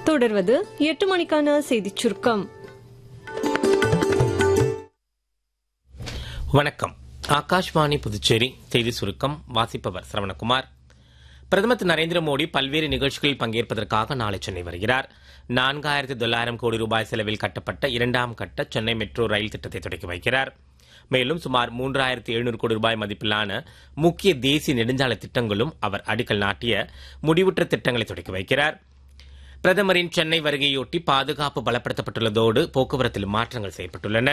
தொடர்வது எட்டு மணிக்கான செய்திச் சுருக்கம் வணக்கம் ஆகாஷ்வாணி புதுச்சேரி செய்தி சுருக்கம் வாசிப்பவர் சரவணகுமார் பிரதமர் திரு நரேந்திர மோடி பல்வேறு நிகழ்ச்சிகளில் பங்கேற்பதற்காக நாளை சென்னை வருகிறார் நான்காயிரத்தி தொள்ளாயிரம் கோடி ரூபாய் செலவில் கட்டப்பட்ட இரண்டாம் கட்ட சென்னை மெட்ரோ ரயில் திட்டத்தை தொடக்கி வைக்கிறார் மேலும் சுமார் மூன்றாயிரத்தி எழுநூறு கோடி ரூபாய் மதிப்பிலான முக்கிய தேசிய நெடுஞ்சாலை திட்டங்களும் அவர் அடிக்கல் நாட்டிய முடிவுற்ற திட்டங்களை தொடக்கி வைக்கிறார் பிரதமரின் சென்னை வருகையொட்டி பாதுகாப்பு பலப்படுத்தப்பட்டுள்ளதோடு போக்குவரத்தில் மாற்றங்கள் செய்யப்பட்டுள்ளன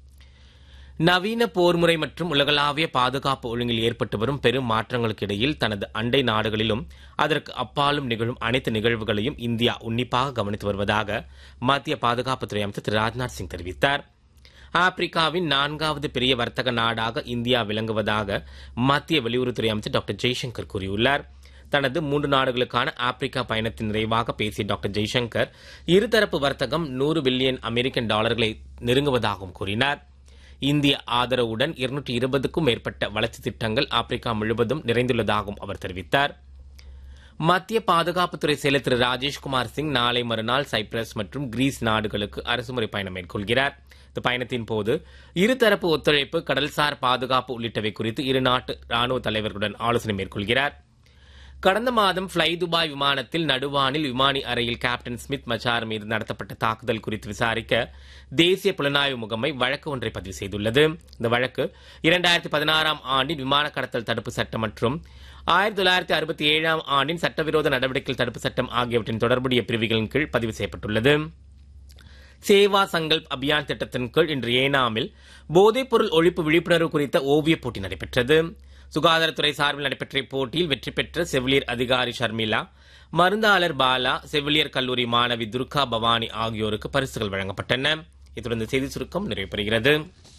நவீன போர்முறை மற்றும் உலகளாவிய பாதுகாப்பு ஒழுங்கில் ஏற்பட்டு வரும் பெரும் மாற்றங்களுக்கு இடையில் தனது அண்டை நாடுகளிலும் அதற்கு அப்பாலும் நிகழும் அனைத்து நிகழ்வுகளையும் இந்தியா உன்னிப்பாக கவனித்து வருவதாக மத்திய பாதுகாப்புத்துறை அமைச்சர் திரு ராஜ்நாத் சிங் தெரிவித்தார் ஆப்பிரிக்காவின் நான்காவது பெரிய வர்த்தக நாடாக இந்தியா விளங்குவதாக மத்திய வெளியுறவுத்துறை அமைச்சர் டாக்டர் ஜெய்சங்கர் கூறியுள்ளார் தனது மூன்று நாடுகளுக்கான ஆப்பிரிக்கா பயணத்தின் நிறைவாக பேசிய டாக்டர் ஜெய்சங்கர் இருதரப்பு வர்த்தகம் நூறு பில்லியன் அமெரிக்கன் டாலர்களை நெருங்குவதாகவும் கூறினார் இந்திய ஆதரவுடன் இருநூற்றி இருபதுக்கும் மேற்பட்ட வளர்ச்சி திட்டங்கள் ஆப்பிரிக்கா முழுவதும் நிறைந்துள்ளதாகவும் அவர் தெரிவித்தார் மத்திய பாதுகாப்புத்துறை செயலர் திரு ராஜேஷ்குமார் சிங் நாளை மறுநாள் சைப்ரஸ் மற்றும் கிரீஸ் நாடுகளுக்கு அரசுமுறை பயணம் மேற்கொள்கிறார் இந்த பயணத்தின் போது இருதரப்பு ஒத்துழைப்பு கடல்சார் பாதுகாப்பு உள்ளிட்டவை குறித்து இரு நாட்டு ராணுவ தலைவர்களுடன் ஆலோசனை மேற்கொள்கிறார் கடந்த மாதம் ஃப்ளை துபாய் விமானத்தில் நடுவானில் விமானி அறையில் கேப்டன் ஸ்மித் மச்சார் மீது நடத்தப்பட்ட தாக்குதல் குறித்து விசாரிக்க தேசிய புலனாய்வு முகமை வழக்கு ஒன்றை பதிவு செய்துள்ளது இந்த வழக்கு இரண்டாயிரத்தி பதினாறாம் ஆண்டின் விமான கடத்தல் தடுப்பு சட்டம் மற்றும் ஆயிரத்தி தொள்ளாயிரத்தி அறுபத்தி ஏழாம் ஆண்டின் சட்டவிரோத நடவடிக்கைகள் தடுப்பு சட்டம் ஆகியவற்றின் தொடர்புடைய பிரிவுகளின் கீழ் பதிவு செய்யப்பட்டுள்ளது சேவா சங்கல்ப் அபியான் திட்டத்தின் கீழ் இன்று ஏனாமில் போதைப்பொருள் ஒழிப்பு விழிப்புணர்வு குறித்த ஓவியப் போட்டி நடைபெற்றது சுகாதாரத்துறை சார்பில் நடைபெற்ற இப்போட்டியில் வெற்றி பெற்ற செவிலியர் அதிகாரி ஷர்மிளா மருந்தாளர் பாலா செவிலியர் கல்லூரி மாணவி துர்கா பவானி ஆகியோருக்கு பரிசுகள் வழங்கப்பட்டன இத்துடன் இந்த செய்தி சுருக்கம் நிறைவு பெறுகிறது